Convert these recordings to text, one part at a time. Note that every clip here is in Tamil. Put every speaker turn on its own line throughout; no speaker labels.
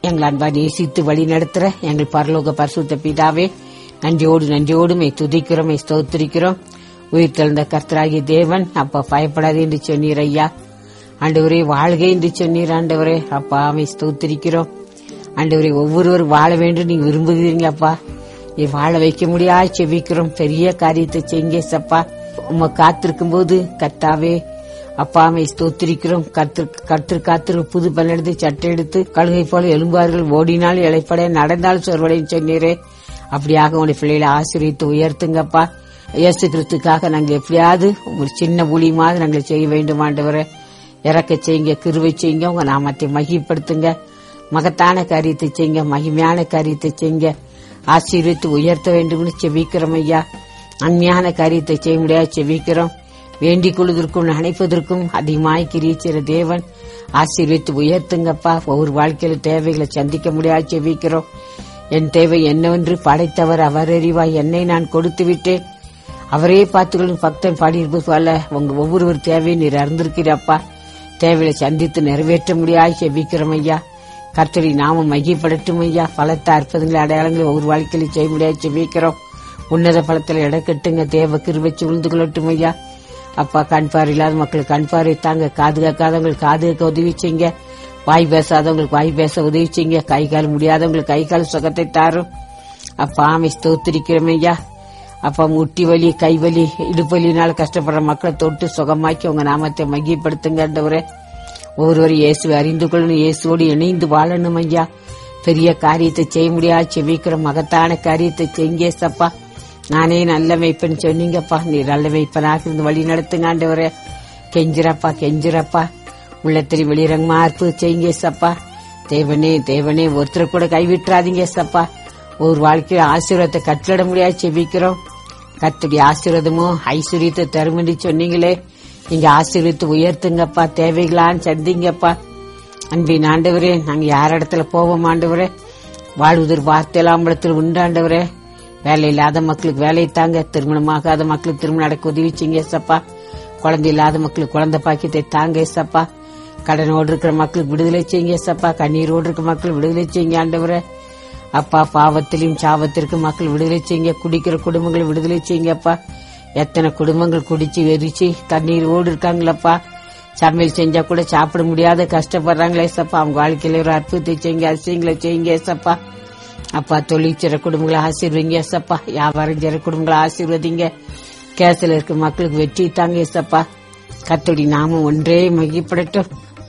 எங்கள் அன்பா நேசித்து வழி நடத்துற எங்கள் பரலோக பரிசுத்த பிதாவே நன்றியோடு நன்றியோடு மை துதிக்கிறோம் மை ஸ்தோத்திரிக்கிறோம் உயிர் தெழுந்த கர்த்தராகிய தேவன் அப்பா பயப்படாது என்று சொன்னீர் ஐயா ஆண்டவரே வாழ்க என்று சொன்னீர் ஆண்டவரே அப்பா மை ஸ்தோத்திரிக்கிறோம் ஆண்டவரே ஒவ்வொருவர் வாழ வேண்டும் நீங்க விரும்புகிறீங்க அப்பா நீ வாழ வைக்க முடியாது செவிக்கிறோம் பெரிய காரியத்தை செய்யுங்க சப்பா உம்மை காத்திருக்கும் போது கத்தாவே அப்பாமை ஸ்தோத்திரிக்கிறோம் கர்த்தர் கர்த்தர் காத்திரு புது பல்லெடுத்து சட்டை எடுத்து கழுகை போல எலும்பார்கள் ஓடினால் இழைப்பட நடந்தால் சொர்வடைன்னு சொன்னீரே அப்படியாக உங்களுடைய பிள்ளைகளை ஆசிரியத்து உயர்த்துங்கப்பா இயேசு கிறிஸ்துக்காக நாங்க எப்படியாவது ஒரு சின்ன ஊழியமாவது நாங்கள் செய்ய வேண்டும் ஆண்டவரை இறக்க செய்யுங்க கிருவை செய்யுங்க உங்க நாமத்தை மகிப்படுத்துங்க மகத்தான காரியத்தை செய்யுங்க மகிமையான காரியத்தை செய்யுங்க ஆசீர்வித்து உயர்த்த வேண்டும்னு செபிக்கிறோம் ஐயா அண்மையான காரியத்தை செய்ய முடியாது செபிக்கிறோம் வேண்டிக் கொள்வதற்கும் நினைப்பதற்கும் அதிகமாய் கிரிச்சிற தேவன் ஆசீர்வித்து உயர்த்துங்கப்பா ஒவ்வொரு வாழ்க்கையில தேவைகளை சந்திக்க முடியாது செபிக்கிறோம் என் தேவை என்னவென்று படைத்தவர் அவர் அறிவாய் என்னை நான் கொடுத்து விட்டேன் அவரே பார்த்துக்கொள்ளும் பக்தன் பாடியிருப்பது போல உங்க ஒவ்வொருவர் தேவையை நீர் அறிந்திருக்கிறப்பா தேவையை சந்தித்து நிறைவேற்ற முடியாது செபிக்கிறோம் ஐயா கர்த்தரி நாம மையப்படட்டும் ஐயா பலத்த அற்புதங்களை அடையாளங்களை ஒவ்வொரு வாழ்க்கையிலும் செய்ய முடியாது செபிக்கிறோம் உன்னத பலத்தில் இடக்கட்டுங்க தேவ கிருவச்சு உழுந்து கொள்ளட்டும் ஐயா அப்பா கண்பார் இல்லாத மக்களுக்கு கண்பாரை தாங்க காது கேட்காதவங்களுக்கு காது கேட்க உதவி செய்யுங்க வாய் பேசாதவங்களுக்கு வாய் பேச உதவி செய்யுங்க கை கால் முடியாதவங்களுக்கு கை கால் சுகத்தை தாரும் அப்பா ஆமை ஸ்தோத்திரிக்கிறோம் ஐயா அப்பா முட்டி வலி கை வலி இடுப்பலினால கஷ்டப்படுற மக்களை தொட்டு சுகமாக்கி உங்க நாமத்தை மையப்படுத்துங்கன்றவரே ஒவ்வொருவரும் இயேசுவை அறிந்து கொள்ளணும் இயேசுவோடு இணைந்து வாழணும் ஐயா பெரிய காரியத்தை செய்ய முடியாது செவிக்கிற மகத்தான காரியத்தை செய்ங்க சப்பா நானே நல்ல மெய்ப்பன் சொன்னீங்கப்பா நீ நல்ல மெய்ப்பனாக இருந்து வழி நடத்துங்க ஆண்டவரே கெஞ்சிரப்பா கெஞ்சிரப்பா உள்ளத்தில் வெளிரங்கமா அற்பு செய்யுங்க சப்பா தேவனே தேவனே ஒருத்தர் கூட கைவிட்டுறாதீங்க சப்பா ஒரு வாழ்க்கையில ஆசீர்வாதத்தை கட்டளிட முடியாது செபிக்கிறோம் கத்துடைய ஆசீர்வாதமோ ஐஸ்வர்யத்தை தரும் என்று சொன்னீங்களே நீங்க ஆசீர்வத்து உயர்த்துங்கப்பா தேவைகளான்னு சந்திங்கப்பா அன்பின் ஆண்டவரே நாங்க யார் இடத்துல போவோம் ஆண்டவரே வாழ்வதற்கு வார்த்தையெல்லாம் உண்டாண்டவரே வேலை இல்லாத மக்களுக்கு வேலை தாங்க திருமணமாகாத மக்களுக்கு திருமணம் நடக்க உதவி செய்யுங்க சப்பா குழந்தை இல்லாத மக்களுக்கு குழந்தை பாக்கியத்தை தாங்க சப்பா கடனோடு இருக்கிற மக்களுக்கு விடுதலை செய்யுங்க சப்பா கண்ணீரோடு இருக்கிற மக்கள் விடுதலை செய்யுங்க ஆண்டவரே அப்பா பாவத்திலையும் சாவத்திற்கும் மக்கள் விடுதலை செய்யுங்க குடிக்கிற குடும்பங்களை விடுதலை செய்யுங்கப்பா எத்தனை குடும்பங்கள் குடிச்சு வெறிச்சு தண்ணீரோடு இருக்காங்களப்பா சமையல் செஞ்சா கூட சாப்பிட முடியாத கஷ்டப்படுறாங்களே சப்பா அவங்க வாழ்க்கையில ஒரு அற்புதத்தை செய்யுங்க அதிசயங்களை செய்யுங்க சப்பா அப்பா தொழிற்சிற குடும்பங்களை ஆசீர்வதிங்க ஏசப்பா வியாபாரம் செய்யற குடும்பங்களை ஆசீர்வதிங்க கேசல இருக்க மக்களுக்கு வெற்றி தாங்க ஏசப்பா கத்தோடி நாமும் ஒன்றே மகிப்படட்டும்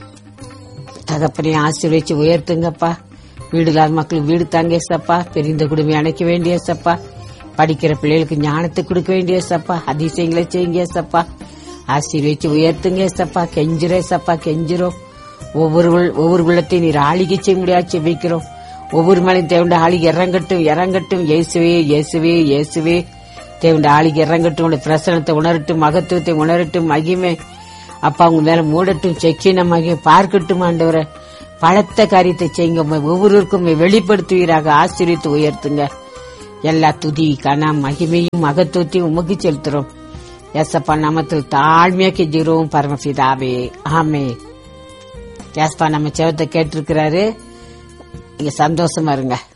தகப்பனை ஆசீர்வதிச்சு உயர்த்துங்கப்பா வீடு இல்லாத மக்களுக்கு வீடு தாங்க ஏசப்பா பெரிந்த குடும்பம் அணைக்க வேண்டிய சப்பா படிக்கிற பிள்ளைகளுக்கு ஞானத்தை கொடுக்க வேண்டிய சப்பா அதிசயங்களை செய்யுங்க சப்பா ஆசீர்வதிச்சு உயர்த்துங்க சப்பா கெஞ்சிரே சப்பா கெஞ்சிரும் ஒவ்வொரு உள்- ஒவ்வொரு உள்ளத்தையும் நீர் ஆளிகை செய்ய முடியாது செபிக்கிறோம் ஒவ்வொரு மலையும் தேவண்ட ஆளிகை இறங்கட்டும் இறங்கட்டும் இயேசுவே இயேசுவே இயேசுவே தேவண்ட ஆளிகை இறங்கட்டும் உடைய பிரசனத்தை உணரட்டும் மகத்துவத்தை உணரட்டும் மகிமை அப்பா உங்க மேல மூடட்டும் செக்கின மகிமை பார்க்கட்டும் ஆண்டவரை பலத்த காரியத்தை செய்யுங்க உம்மை ஒவ்வொருவருக்கும் உம்மை வெளிப்படுத்துவீராக ஆசீர்வித்து உயர்த்துங்க எல்லா துதி கன மகிமையும் மகத்துவத்தையும் உமக்கு செலுத்துறோம் எசப்பா நாமத்தில் தாழ்மையா கெஞ்சுகிறோம் பரமபிதாவே ஆமே ஏசப்பா நம்ம செவத்தை கேட்டிருக்கிறாரு நீங்க சந்தோஷமா இருங்க